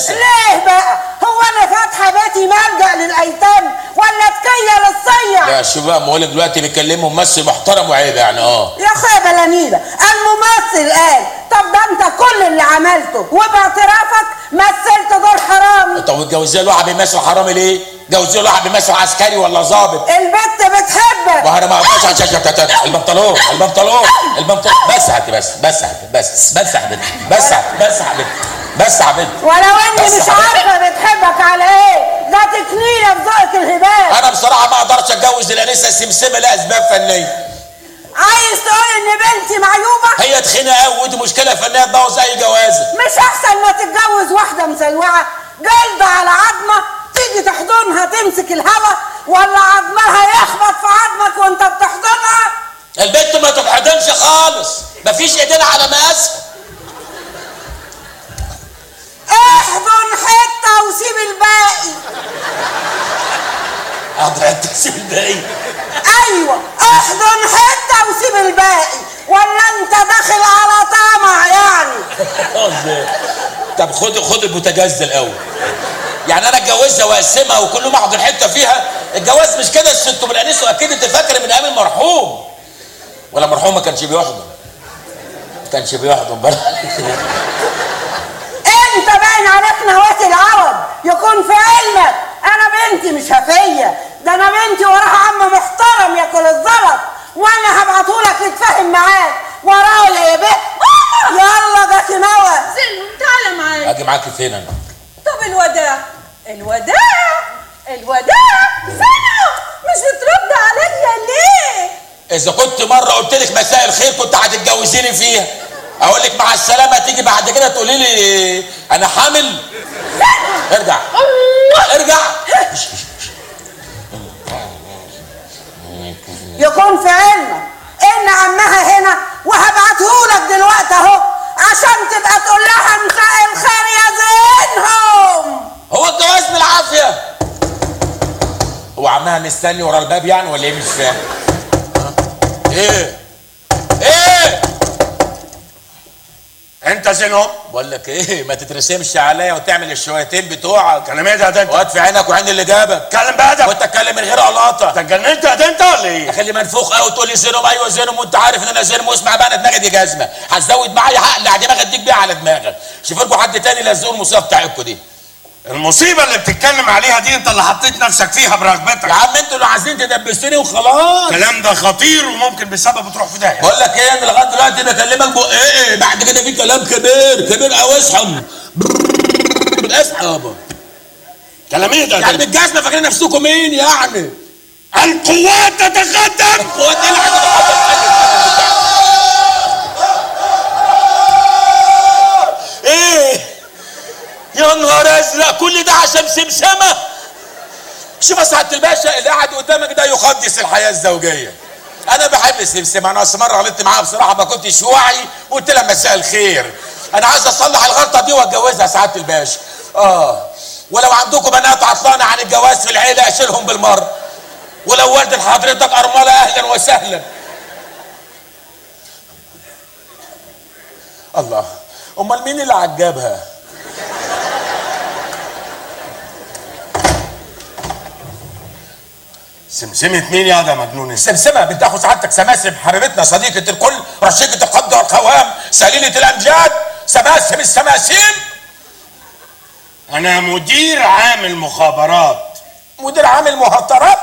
الانسه ليه بقى هو انا فاتحه بيتي ملجا للايتام ولا تكيه للصيع يا شباب بقول دلوقتي بيكلموا ممثل محترم وعيب يعني اه يا اخويا بلانيلة الممثل قال طب ده انت كل اللي عملته وباعترافك مثلت دور حرامي طب وتجوزيه له واحد بيمثل حرامي ليه؟ جوزيه له واحد بيمثل عسكري ولا ظابط البت بتحبك وانا ما اقدرش عشان البنطلون البنطلون البنطلون بس يا حبيبتي بس بس يا حبيبتي بس بس يا حبيبتي بس يا حبيبتي بس يا حبيبتي بس يا حبيبتي ولو اني بس مش يا حبيبتي. عارفه بتحبك على ايه ده تكنيله في ذوقك الهبال انا بصراحه ما اقدرش اتجوز الانسه السمسمه لاسباب فنيه عايز تقول ان بنتي معيوبه هي تخينه قوي ودي مشكله فنيه تبوظ اي جوازه مش احسن ما تتجوز واحده مسلوعه جلد على عظمه تيجي تحضنها تمسك الهوا ولا عظمها يخبط في عظمك وانت بتحضنها البنت ما تتحضنش خالص مفيش ايدين على مقاسها احضن حته وسيب الباقي حاضر انت سيب الباقي ايوه احضن حته وسيب الباقي ولا انت داخل على طمع يعني ازاي؟ طب خد خد البوتاجاز ده الاول يعني انا اتجوزها واقسمها وكل ما احضن حته فيها الجواز مش كده الست بالانس واكيد انت فاكر من ايام المرحوم ولا المرحوم ما كانش بيحضن ما كانش بيحضن برضه انت باين عليك نواة العوض يكون في علمك انا بنتي مش هفيه ده انا بنتي وراها عم محترم ياكل الزلط وانا هبعتهولك يتفاهم معاك ورايا يا بيه يلا ده نوى سلم تعالى معايا اجي معاك فين انا طب الوداع الوداع الوداع سلم مش بترد عليا ليه اذا كنت مره قلت لك مساء الخير كنت هتتجوزيني فيها اقول لك مع السلامه تيجي بعد كده تقولي لي انا حامل ارجع ارجع يكون في علمك ان عمها هنا وهبعتهولك دلوقتي اهو عشان تبقى تقول لها مساء الخير يا زينهم هو الجواز بالعافيه هو عمها مستني ورا الباب يعني ولا ايه مش فاهم ها؟ ايه ايه انت زينهم بقول لك ايه ما تترسمش عليا وتعمل الشويتين بتوعك كلام ايه ده ده انت وقت في عينك وعين اللي جابك كلام بادب وانت اتكلم من غير قلاطه انت اتجننت يا ده انت ولا ايه خلي منفوخ قوي تقول لي زينهم ايوه زينهم وانت عارف ان انا زينهم واسمع بقى انا دماغي دي جزمه هتزود معايا عقل على دماغك اديك بيها على دماغك شوف لكم حد تاني لزقوا المصيبه بتاعتكم دي المصيبه اللي بتتكلم عليها دي انت اللي حطيت نفسك فيها يا برغبتك عم انتوا اللي عايزين تدبسوني وخلاص الكلام ده خطير وممكن بسببه تروح في داهيه بقول لك ايه انا لغايه دلوقتي بكلمك بق ايه ايه بعد كده في كلام كبير كبير قوي اصحى اصحى يابا كلام ايه ده, يعني ده بالجزمه فاكرين نفسكم مين يعني القوات تتقدم هو ده اللي حاجه ايه يا نهار ازرق كل ده عشان سمسمه شوف يا سعاده الباشا اللي قاعد قدامك ده يقدس الحياه الزوجيه انا بحب السمسمه انا اصل مره غلطت معاها بصراحه ما كنتش واعي وقلت لها مساء الخير انا عايز اصلح الغلطه دي واتجوزها يا سعاده الباشا اه ولو عندكم بنات عطلانه عن الجواز في العيله اشيلهم بالمره ولو والد حضرتك ارمله اهلا وسهلا الله امال مين اللي عجبها سمسمة مين يا ده مجنون انت سمسمه بنت اخو سعادتك سماسم حبيبتنا صديقه الكل رشيقه القبض والقوام سليله الامجاد سماسم السماسيم انا مدير عام المخابرات مدير عام المهطرات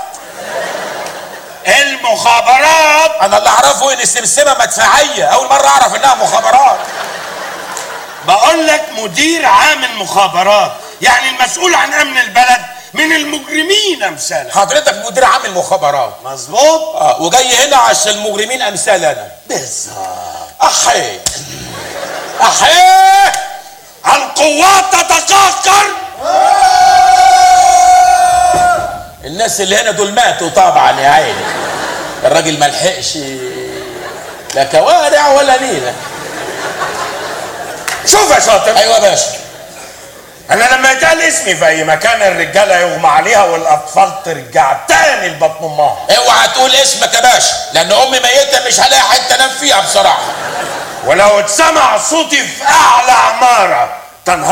المخابرات انا اللي اعرفه ان السمسمه مدفعيه اول مره اعرف انها مخابرات بقول لك مدير عام المخابرات يعني المسؤول عن امن البلد من المجرمين امثالك حضرتك مدير عام المخابرات مظبوط اه وجاي هنا عشان المجرمين امثالنا بالظبط احي احي القوات تتقهقر الناس اللي هنا دول ماتوا طبعا يا عيني الراجل ما لحقش لا كوارع ولا نيله شوف يا شاطر ايوه يا باشا انا لما يتقال اسمي في اي مكان الرجاله يغمى عليها والاطفال ترجع تاني لبطن امها اوعى تقول اسمك يا باشا لان امي ميته مش هلاقي حته انام فيها بصراحه ولو اتسمع صوتي في اعلى عماره تنهار